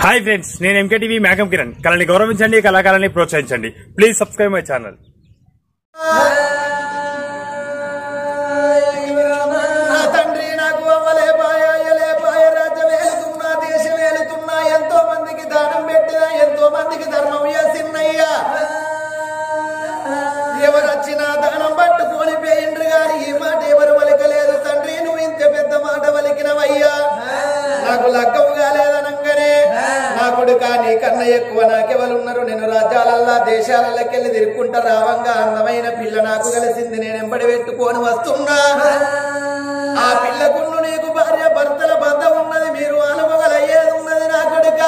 Hi friends నేను MKTV మేఘం కిరణ్ కళని గౌరవించండి కళాకారాన్ని ప్రోత్సహించండి ప్లీజ్ సబ్స్క్రైబ్ మై ఛానల్ నా తండ్రి నాకు అవ్వలే పాయ అయ్యలే పాయ రాజ్యం ఏలుతున్నా దేశం ఏలుతున్నా ఎంతో మందికి దానం పెట్టినా ఎంతో మందికి ధర్మం చేసిన్నయ్యా ఎవరు వచ్చినా దానం పట్టుకొని పోయిండ్రు గాని ఈ మాట ఎవరు వలికలేదు తండ్రి నువ్వు ఇంత పెద్ద మాట వలికినవయ్యా నాకు లగ్గం కాలేదనంగానే నా కొడుక నీ కన్నా ఎక్కువ నాకెవరున్నారు నేను రాజ్యాలల్లా దేశాలకెళ్ళి తిరుక్కుంటా రావంగా అందమైన పిల్ల నాకు కలిసింది నేను ఎంబడి పెట్టుకొని వస్తున్నా ఆ పిల్లకున్ను నీకు భార్య భర్తల బంధం ఉన్నది మీరు అనుభవలయ్యేది ఉన్నది నా కొడుక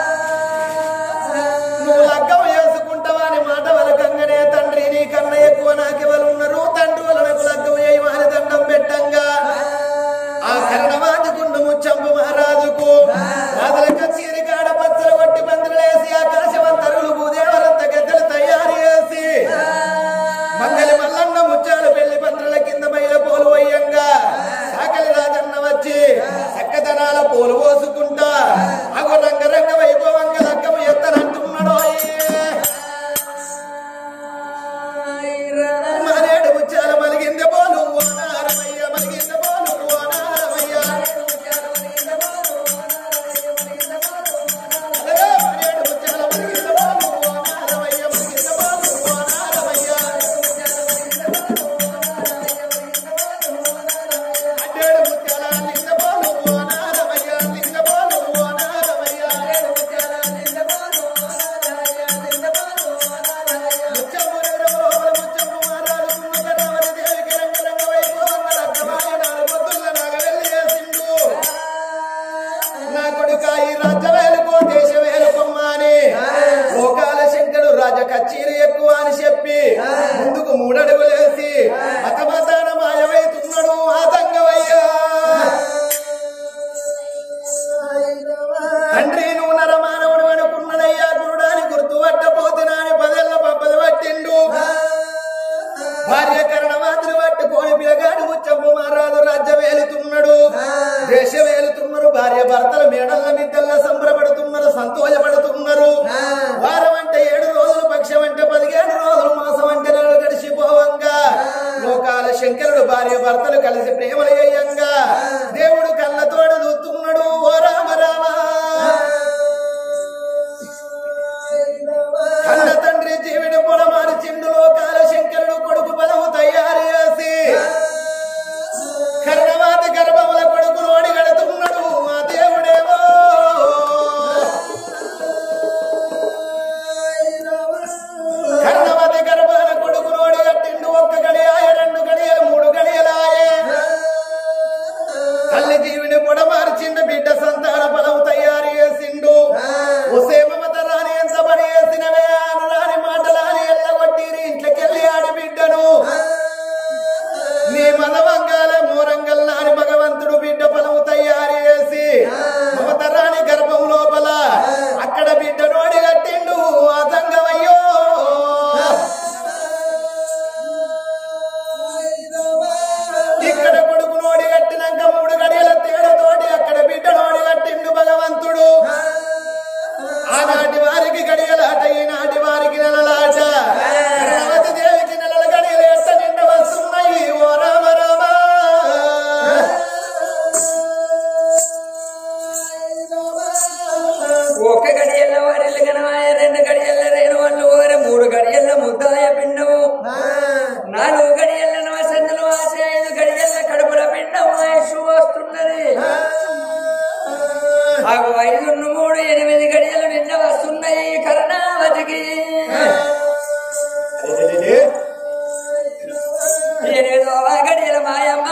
నువ్వు లగ్గం చేసుకుంటావా అని మాట వలకంగానే తండ్రి నీ కన్నా ఎక్కువ నాకెవరు ఉన్నారు తండ్రి వలనకు లగ్గం చేయమని దండం పెట్టంగా ఆ కరణవాదుకుండు ముచ్చంపు మహారాజుకు రాజుల కచేరి కాడ పచ్చలు కొట్టి పందిరేసి ఆకాశవంతరులు భూదేవరంత గద్దెలు తయారు చేసి మంగళి మల్లన్న ముచ్చాలు పెళ్లి పందిరుల కింద బయల పోలు వయ్యంగా సాకలి రాజన్న వచ్చి చక్కదనాల పోలు పోసుకుంటా అగు రంగరంగ వైభవంగా లగ్గం ఎత్తనంటున్నాడు మానేడు ముచ్చాల మలిగింద పోలు ఓనారమయ్య మలిగింద పోలు ఓనారమయ్య అలగా మానేడు ముచ్చాల మలిగింద పోలు ఓనారమయ్య మలిగింద పోలు ఓనారమయ్య అడ్డేడు ముత్యాల లింగ పోలు ఓనారమయ్య లింగ పోలు ఓనారమయ్య ముచ్చమ్ము నగరములోపల ముచ్చమ్ము మహారాజు కుమ్మకరావతి దేవికి రంగరంగ వైభవంగా రత్నమాయనాలు పొద్దున్న నాగవెల్లి చేసిండు. నా కొడుక ఈ రాజ్యవేలుకో దేశవేలుకొమ్మ అని లోకాల శంకరు రాజ కచ్చీరి ఎక్కువ అని చెప్పి ముందుకు మూడడుగులేసి మతమతాన మాయమైతున్నాడు ఆతంగవయ్యా తండ్రి నువ్వు నరమానవుడు అనుకున్నాడయ్యా గురుడాని గుర్తుపట్టపోతున్నా అని పదేళ్ల పబ్బలు పట్టిండు భార్య కరణమాతను పట్టుకొని పిలగాడు ముచ్చమ్మ మహారాజు రాజ్యం వేలుతున్నాడు దేశం వేలుతున్నారు భార్య భర్తలు మేడల్ల మిద్దల్ల సంబరపడుతున్నారు సంతోషపడుతున్నారు వారం అంటే ఏడు రోజులు పక్షం అంటే పదిహేడు రోజులు మాసం అంటే నెలలు గడిచిపోవంగా లోకాల శంకరుడు భార్య భర్తలు కలిసి ప్రేమలయ్యంగా దేవుడు కళ్ళతోడు చూస్తున్నాడు ఓ రామ రామ కన్న తండ్రి జీవిడి పొడమారి చిండు లోకాల శంకరుడు కొడుకు బలము తయారు చేసి కర్ణవాతి గర్భముల కొడుకు నోడి గడుతున్నాడు మా దేవుడేమో కర్ణవతి గర్భాన కొడుకు నోడి గట్టిండు ఒక్క గడియాయ రెండు గడియలు మూడు గడియలాయే తల్లి జీవిని పొడమార్చిండు బిడ్డ సంతాన బలం తయారు చేసిండు ఒసే మమత రాని ఎంత పని చేసినవే అను రాని మాటలాని ఎల్లగొట్టిరి ఇంట్లోకెళ్ళి ఆడి బిడ్డను నీ మనవంగాల మోరంగల్ నాని భగవంతుడు బిడ్డ ఫలము తయారు చేసి మమత రాని గర్భం లోపల అక్కడ బిడ్డ నోడి కట్టిండు అతంగమయ్యో ఇక్కడ కొడుకు నోడి కట్టినాక మూడు గడియల తేడతోటి అక్కడ బిడ్డ నోడి కట్టిండు భగవంతుడు ఆనాటి వారికి గడియలాట ఈనాటి వారికి నెలలాట కరుణావతి దేవికి నెలల గడియలు ఎట్ట నిండ వస్తున్నాయి ఓ రామ రామ ఒక గడియల్ల వారిల్లు గణమాయ రెండు గడియల్ల రేణు వాళ్ళు ఓర మూడు గడియల్ల ముద్దాయ పిండము నాలుగు గడియల్ల నవసందులు ఆశ ఐదు గడియల్ల కడుపుల పిండం ఆయుష్ వస్తున్నది ఆగు ఐదు మూడు ఎనిమిది గడియలు నిన్న వస్తున్నాయి కరుణావతికి ఎనిమిదవ గడియల మాయమ్మ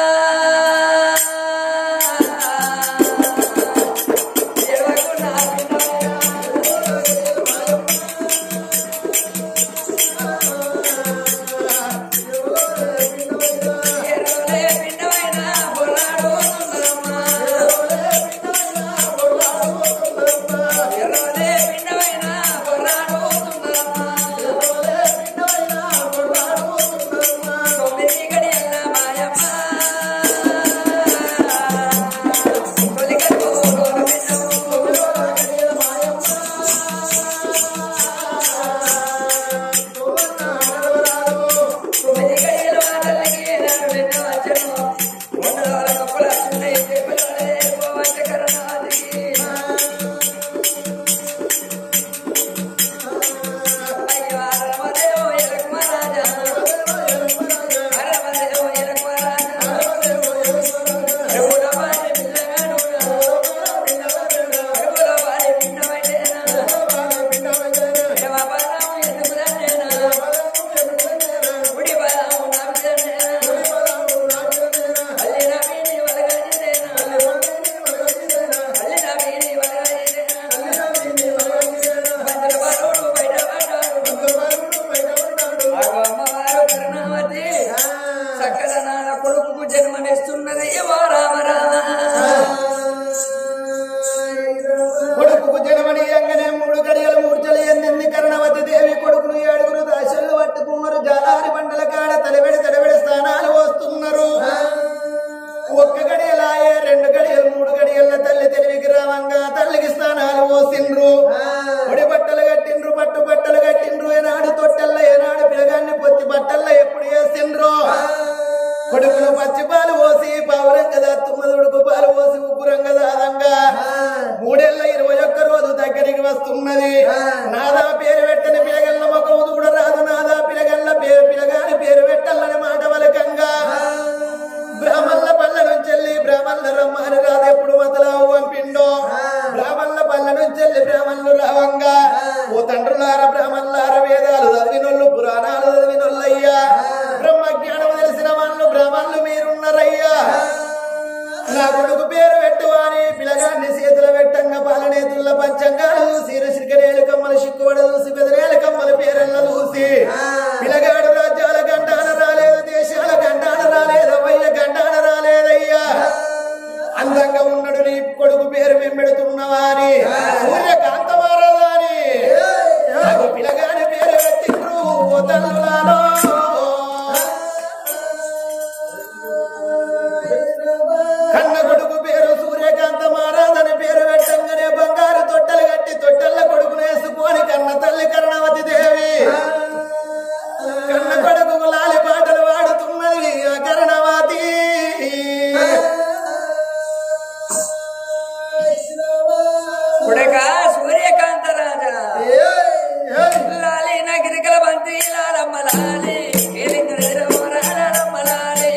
ఏడవకు నా పిన్నమయ్య. ఎరువులే పిన్నమైన బొల్లాడు సుందరమ్మ. తల్లికి స్నానాలు పోసిండ్రు పొడి బట్టలు కట్టిండ్రు పట్టు బట్టలు కట్టిండ్రు ఏనాడు తొట్టెల్ల ఏనాడు పిలగాన్ని పొత్తి బట్టల్ల ఎప్పుడు వేసిండ్రు కొడుకులు పచ్చి పాలు పోసి పావురంగ దత్తుమ్మదుడుకు పాలు పోసి ఉగ్గురంగ దాదంగా మూడేళ్ల ఇరవై ఒక్క రోజు దగ్గరికి వస్తున్నది నాదా పేరు పెట్టని పిలగల్ల ముఖం కూడా రాదు నాదా పిలగల్ల పేరు పిలగాని పేరు పెట్టాలని మాట వలకంగా బ్రాహ్మణుల పల్ల నుంచి వెళ్ళి బ్రాహ్మణుల రమ్మని రాదు ఎప్పుడు మతలావు పంపిండో బ్రాహ్మణుల పల్ల నుంచి వెళ్ళి బ్రాహ్మణులు రావంగా ఓ తండ్రులార బ్రాహ్మణులార వేదాలు చదివినోళ్ళు పురాణాలు చదివినోళ్ళయ్యా బ్రహ్మ జ్ఞానం తెలిసిన వాళ్ళు బ్రాహ్మణులు మీరున్నారయ్యా నా కొడుకు పేరు పెట్టు అని పిలగాన్ని చేతుల పెట్టంగా పాలనేతుల పంచంగాలు చూసి శ్రీకరేలు కమ్మల సిక్కుబడ చూసి బెదరేల కమ్మల పేరెల్ల చూసి పిలగాడు రాజ్యాల గంటాన రాలేదు దేశాల గంటాన రాలేదు అవ్వయ్య గంటాన రాలేదయ్యా అందంగా ఉన్నాడు నీ కొడుకు పేరు మేము పెడుతున్నావా అని సూర్యకాంత మారదా అని నాకు పిలగాని పేరు పెట్టిండ్రు ఓ తల్లులాలో కన్న కొడుకు పేరు సూర్యకాంత మహారాజని పేరు పెట్టంగానే బంగారు తొట్టెలు కట్టి తొట్టెల్ల కొడుకును వేసుకొని కన్న తల్లి కరుణవతి దేవి కన్న కొడుకు లాలి పాటలు వాడుతున్నది ఆ కరుణవతి కొడక సూర్యకాంత రాజా లాలి నగిరికల బంతి లాలమ్మ లాలి కేలింగ లాలమ్మ లాలి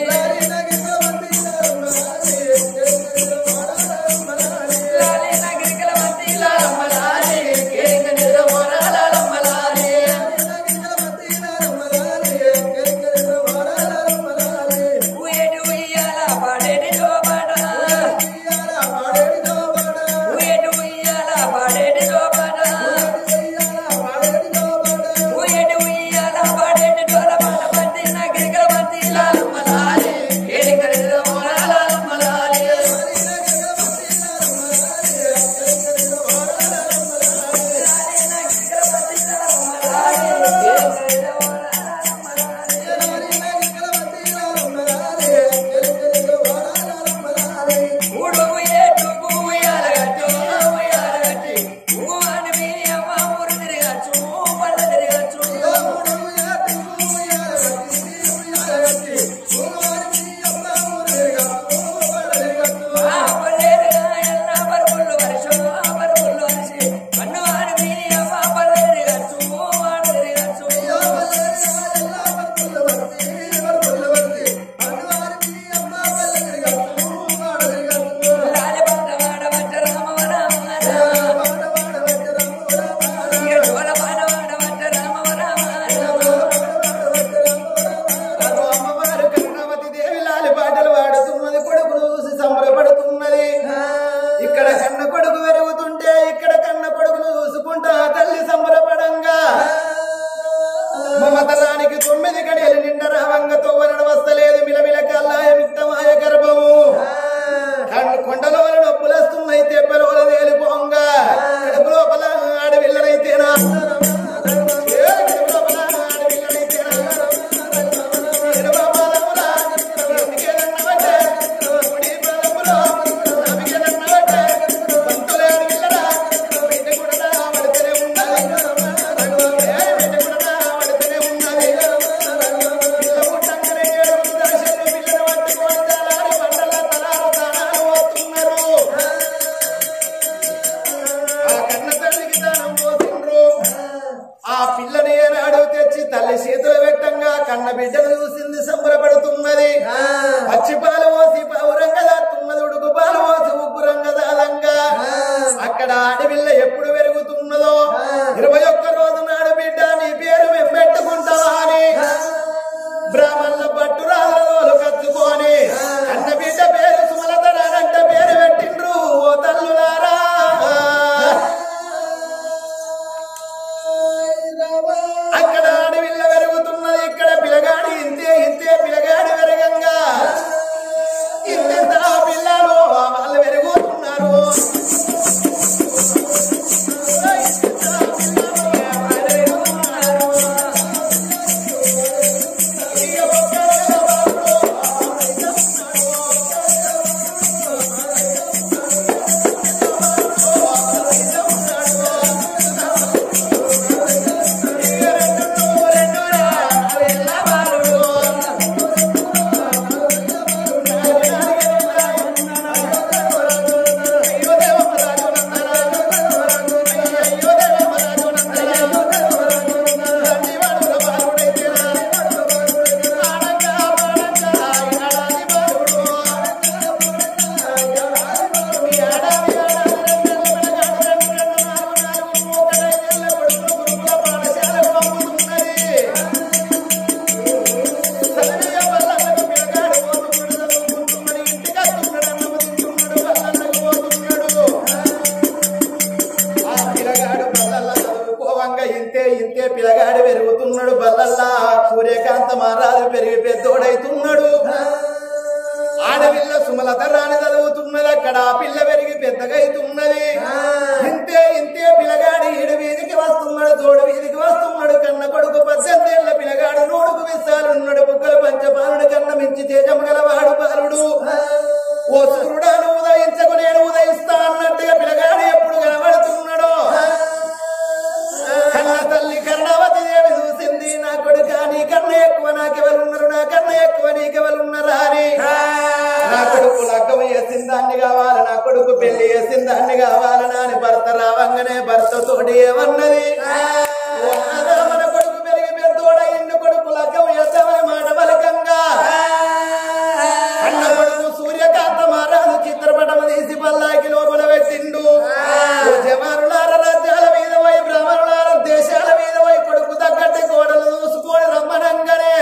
లాలి నగిరికల బంతి లాలమ్మ లాలి కేలింగ లాలమ్మ లాలి ఊయేటి ఉయ్యాల పాడేటి జోపాట ఊయేటి ఉయ్యాల పాడేటి జోపాట ఊయేటి ఉయ్యాల పాడేటి జోలపాట బంతి నగిరికల బంతి లాలమ్మ లాలి కేలింగ లాలమ్మ లాలి అమ్మవారు కరుణవతి దేవి లాలి పాటలు వాడుతున్నది కొడుకును చూసి సంబరపడుతున్నది ఇక్కడ కన్న కొడుకు పెరుగుతుంటే ఇక్కడ కన్న కొడుకును చూసుకుంటా తల్లి సంబరపడంగా మమతలానికి తొమ్మిది గడియలు నిండ రావంగా తోవరణ వస్తలేదు మిలమిల కల్లాయ మిక్తమాయ గర్భము కళ్ళు కొండలో నొప్పులేస్తున్నాయి తెప్పలోల తేలిపోంగా కడుపు లోపల ఆడవిల్లనైతేనా ఏ కడుపు లోపల ఆడవిల్లనైతేనా ఆ పిల్లని ఏనాడు తెచ్చి తల్లి చేతులు పెట్టంగా కన్న బిడ్డను చూసింది సంబరపడుతున్నది పచ్చి పాలు పోసి పౌరంగా దాస్తున్నది ఉడుకు పాలు పోసి ఉగ్గురంగా దాదంగా అక్కడ ఆడపిల్ల ఎప్పుడు పెరుగుతున్నదో ఇరవై ఒక్క రోజు నాడు బిడ్డ నీ పేరు మేము పెట్టుకుంటావా అని బ్రాహ్మణుల పట్టు రాజులు కత్తుకొని అన్న బిడ్డ పేరు సుమలతరానంట పేరు పెట్టిండ్రు ఓ తల్లులారా అక్కడ అడవిల్ల పెరుగుతున్నది ఇక్కడ పిలగాడి ఇంతే ఇంతే పిలగాడి పెరగంగా ఇంత పిల్లలు వాళ్ళు పెరుగుతున్నారు ఇంటికే పిల్లగాడు పెరుగుతున్నాడు బల్లల్లా సూర్యకాంత మహారాజు పెరిగి పెద్దోడైతున్నాడు ఆడపిల్ల సుమలత రాణి చదువుతున్నది అక్కడ ఆ పిల్ల పెరిగి పెద్దగా అవుతున్నది ఇంతే ఇంతే పిల్లగాడు ఈడు వీధికి వస్తున్నాడు తోడు వీధికి వస్తున్నాడు కన్న కొడుకు పద్దెనిమిది ఏళ్ల పిల్లగాడు నోడుకు విస్తాలున్నాడు బుగ్గల పంచపాలుడు కన్న మించి తేజం గలవాడు బాలుడు ఓ సూర్యుడాను ఉదయించకు నేను ఉదయిస్తా అన్నట్టుగా పిల్లగాడు ఎప్పుడు కనబడుతున్నాడో కన్న తల్లి కర్ణవతి దేవి చూసింది నా కొడుక నీ కన్న ఎక్కువ నాకెవరున్నారు నా కన్న ఎక్కువ నీకెవరున్నారా అని నా కొడుకు లగ్గం చేసిన దాన్ని కావాలి నా కొడుకు పెళ్లి చేసిన దాన్ని కావాలని అని భర్త రావంగానే భర్త తోటి ఏమన్నది ఓ నాదా మన కొడుకు పెరిగి పెద్దోడ ఇన్ని కొడుకు లగ్గం చేద్దామని మాట బలకంగా అన్న కొడుకు సూర్యకాంత మహారాజు చిత్రపటం తీసి పల్లాకి లోపల పెట్టిండు ఓ జవానులార రాజ్యాల మీద పోయి బ్రాహ్మణులార దేశాల మీద పోయి కొడుకు తగ్గట్టు గోడలు చూసుకొని రమ్మనంగానే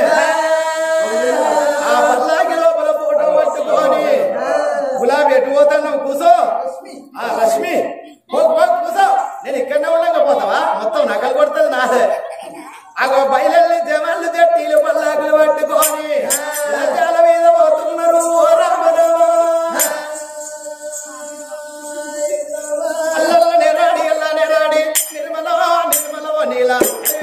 ఆ పల్లాకి లోపల ఫోటో పట్టుకొని గులాబీ ఎటు పోతాను కూసో ఆ లక్ష్మి పో, పో, కూసో నేను ఇక్కడనే ఉండగా పోతావా మొత్తం నకలు కొడుతుంది నాదే అగో బయలు జమాలు జట్టీలు పల్లాకులు పట్టుకొని రాజ్యాల మీద పోతున్నారు ఓ రామ రామ. అల్లల్ల నెరాడి అల్ల నెరాడి నిర్మల నిర్మల ఓ నీల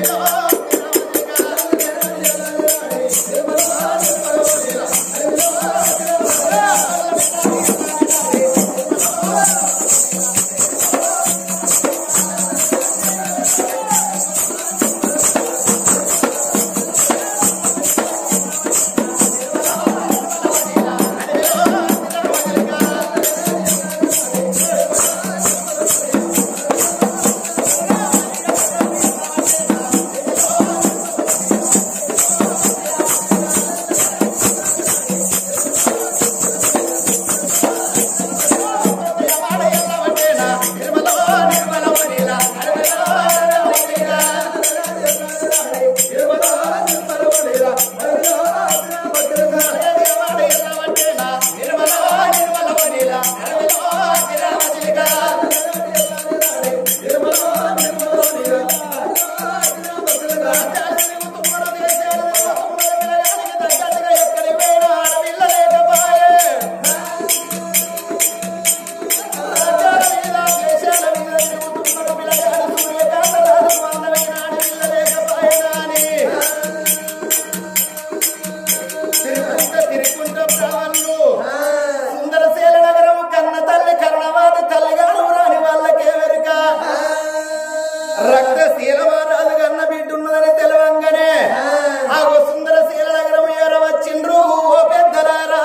సుందరశీల నగరం కన్న తల్లి కరుణవాది తల్లిగారు రాని వాళ్ళకే వెనుక రక్తశీలమారాజు కన్న బిడ్డున్నదని తెలవంగానే ఆ సుందరశీల నగరం ఎర వచ్చిండ్రు ఓ పెద్దలారా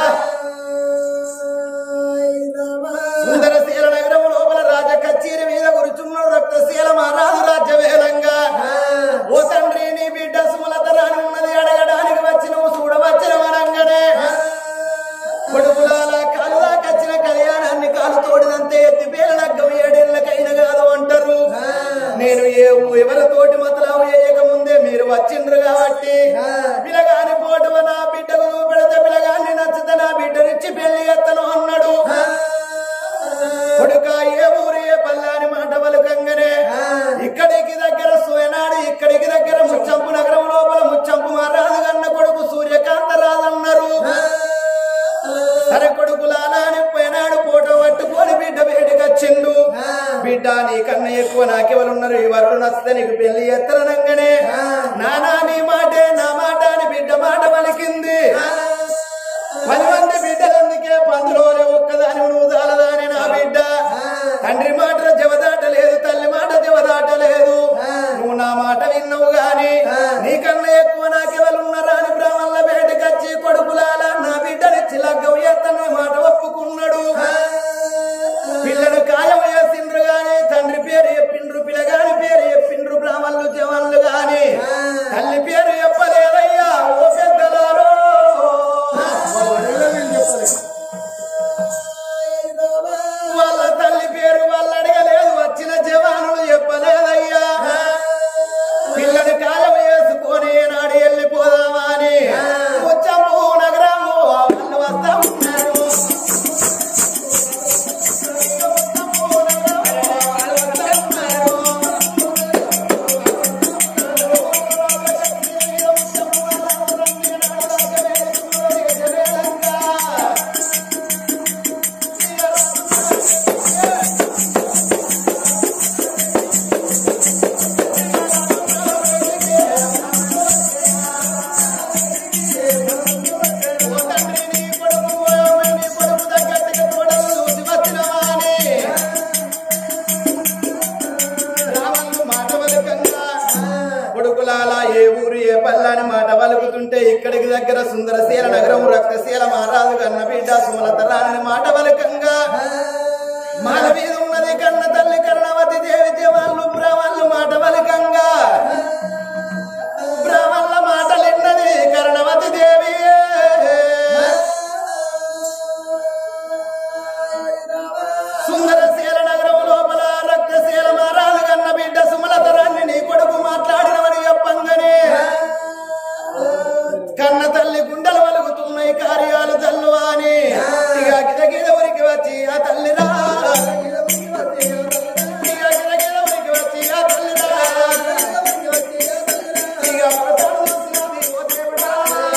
సుందరశీల నగరం లోపల రాజ కచేరి మీద కూర్చున్నాడు రక్తశీల మహారాజు రాజ్యవేలంగా ఓ తండ్రి నీ బిడ్డ సుమలత రాని ఉన్నది అడగడానికి వచ్చి నువ్వు చూడవచ్చిన వనంగానే కొడుకులాల కాలులా కచ్చిన కళ్యాణాన్ని కాలు తోడినంతే ఎత్తి పేరు లగ్గం ఏడేళ్ళకైన కాదు అంటారు నేను ఏ ఎవరితోటి మతలావు చేయక ముందే మీరు వచ్చిండ్రు కాబట్టి పిలగాని పోటు నా బిడ్డకు చూపెడితే పిలగాన్ని నచ్చితే నా బిడ్డనిచ్చి పెళ్లి ఎత్తను అన్నాడు కొడుక ఏ ఊరు ఏ పల్లాని మాట పలుకంగానే ఇక్కడికి దగ్గర సోయనాడు ఇక్కడికి దగ్గర ముచ్చంపు నగరం లోపల ముచ్చంపు మహారాజు కన్న కొడుకు సూర్యకాంత రాజన్నారు సరే కొడుకులాలా అని పోయినాడు ఫోటో పట్టుకొని బిడ్డ బయటకొచ్చిండు బిడ్డ నీకన్నా ఎక్కువ నాకెవరున్నారు ఈ వరుడు నచ్చితే నీకు పెళ్లి ఎత్తననంగానే నానా నీ మాటే నా మాట అని బిడ్డ మాట పలికింది పది మంది బిడ్డలందుకే పందులోనే ఒక్కదాని నువ్వు చాలదాని నా బిడ్డ తండ్రి మాట జవదాట లేదు తల్లి మాట జవదాట లేదు నువ్వు నా మాట విన్నావు గాని నీకన్నా ఎక్కువ నాకెవరున్నారా అని బ్రాహ్మణుల బయటకొచ్చి కొడుకులాల నా బిడ్డనిచ్చి లగ్గం ఎత్తన మాట ఒప్పుకున్నాడు పిల్లడు ఖాయం వేసిండ్రు గాని తండ్రి పేరు చెప్పిండ్రు పిల్లగాని పేరు చెప్పిండ్రు బ్రాహ్మణులు జవాన్లు గాని తల్లి పేరు చెప్పలేదయ్యా ఓ పెద్దలారో వాళ్ళ తల్లి పేరు వాళ్ళు అడగలేదు వచ్చిన జవానులు చెప్పలేదయ్యా పిల్లని కాలం వేసుకొని నాడు వెళ్ళిపో పల్లాని మాట వలుకుతుంటే ఇక్కడికి దగ్గర సుందరశీల నగరం రక్తశీల మహారాజు కన్న బిడ్డ సుమలత రాని మాట వలకంగా మాల మీద ఉన్నది కన్న తల్లి కర్ణవతి దేవి దేవాళ్ళు బ్రాహ్మణులు మాట వలకంగా బ్రాహ్మణుల మాటలిన్నది కర్ణవతి దేవి సుందరశీల నగరం లోపల రక్తశీల మహారాజు కన్న బిడ్డ సుమలతరాన్ని నీ కొడుకు మాట్లాడినవని చెప్పంగానే కన్న తల్లి గుండెలు వలుగుతున్నాయి కార్యాలు తల్లు అని ఇక గిద గిద ఊరికి వచ్చి ఆ తల్లి రా ఇక గిద గిద ఊరికి వచ్చి ఆ తల్లి రా ఇక ప్రజలు చూసినది ఓ దేవుడా.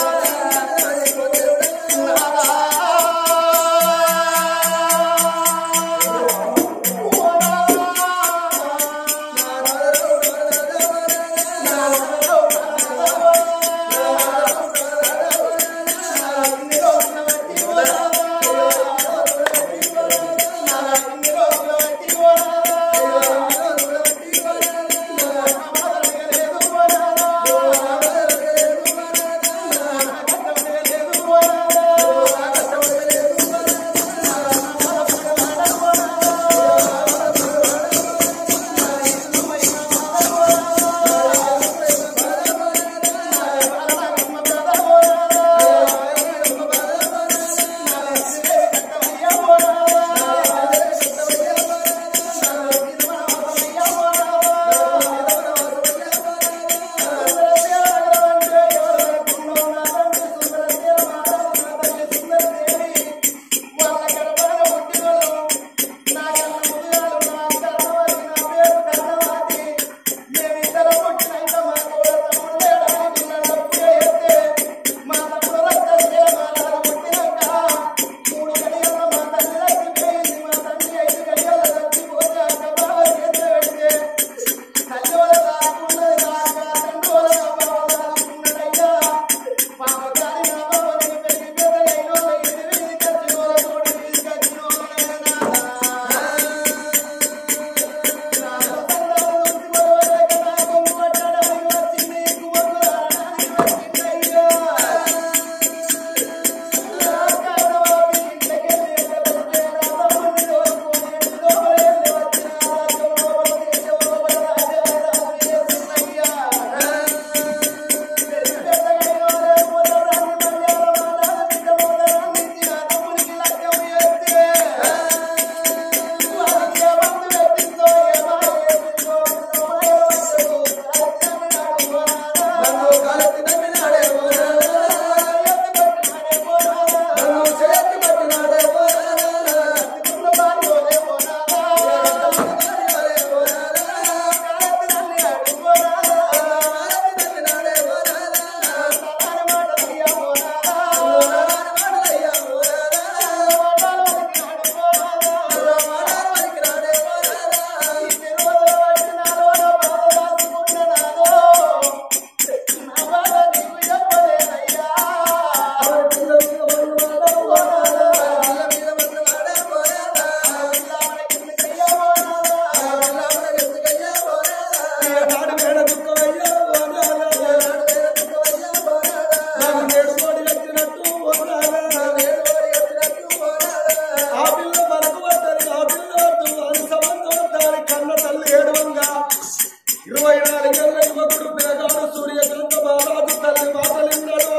ఇరవై నాలుగేళ్ల యువకుడు పిల్లగాడు సూర్యకాంత మహారాజు తల్లి మాటలిన్నాడు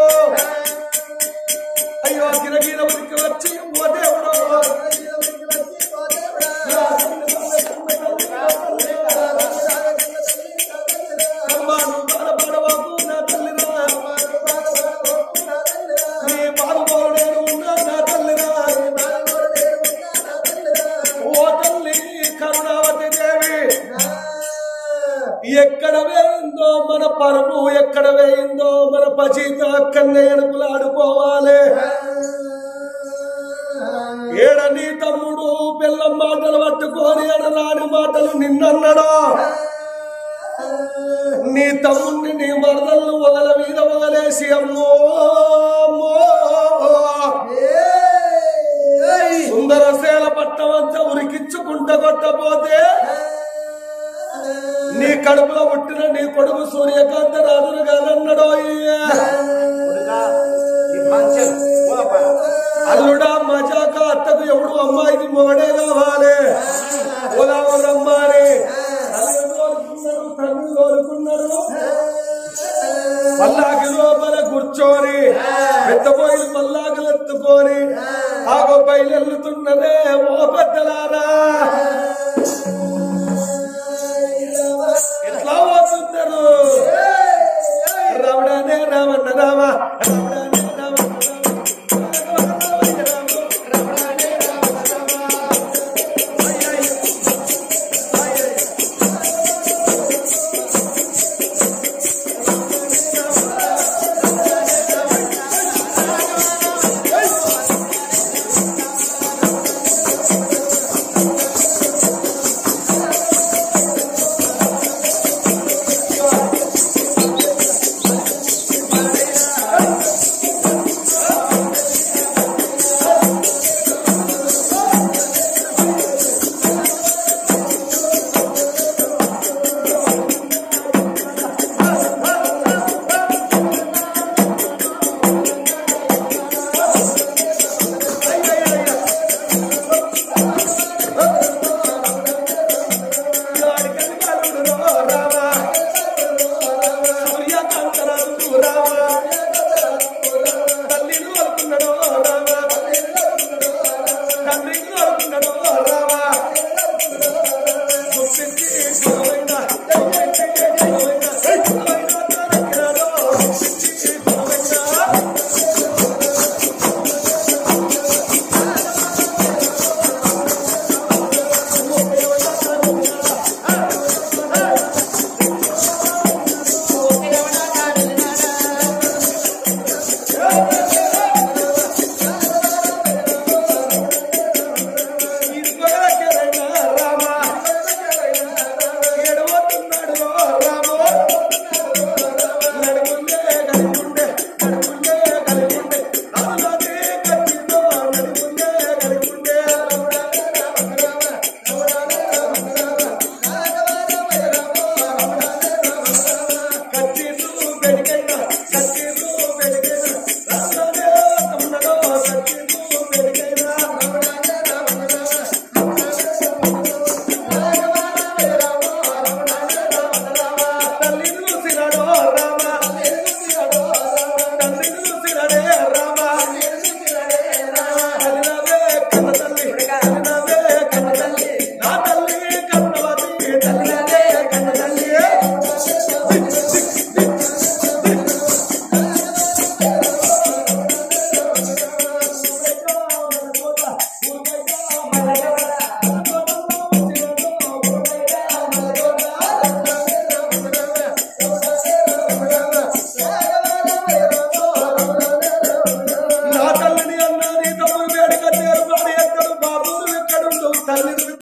అయ్యో గిరగిర ఉరికి వచ్చి ఓ దేవుడు అమ్మాను బాధపడవకు నా తల్లిరా నీ బాధపోలు నేను ఉన్నా నా తల్లిరా ఓ తల్లి కరుణావతి దేవి ఎక్కడ వేయిందో మన పరువు ఎక్కడ వేయిందో మన పచీత అక్కడనే ఎనుకులాడుకోవాలి ఏడ నీ తమ్ముడు పిల్లం మాటలు పట్టుకొని అనలాని మాటలు నిన్నన్నాడు నీ తమ్ముడిని నీ మరదలను వగల మీద వగలేసి అమ్మో అమ్మో. సుందరశేల పట్టం అంతా ఉరికించుకుంట కొట్టపోతే నీ కడుపులో పుట్టిన నీ కొడుకు సూర్యకాంత రాజును కాదన్నడో అల్లుడా మజాక అత్తకు ఎవడు అమ్మాయికి మొగడే కావాలి రమ్మాని కోరుకున్నారు తండ్రి కోరుకున్నారు పల్లాకి లోపల కూర్చొని పెద్ద పోయి పల్లాకులు ఎత్తుకొని ఆగో బయలుతున్నదే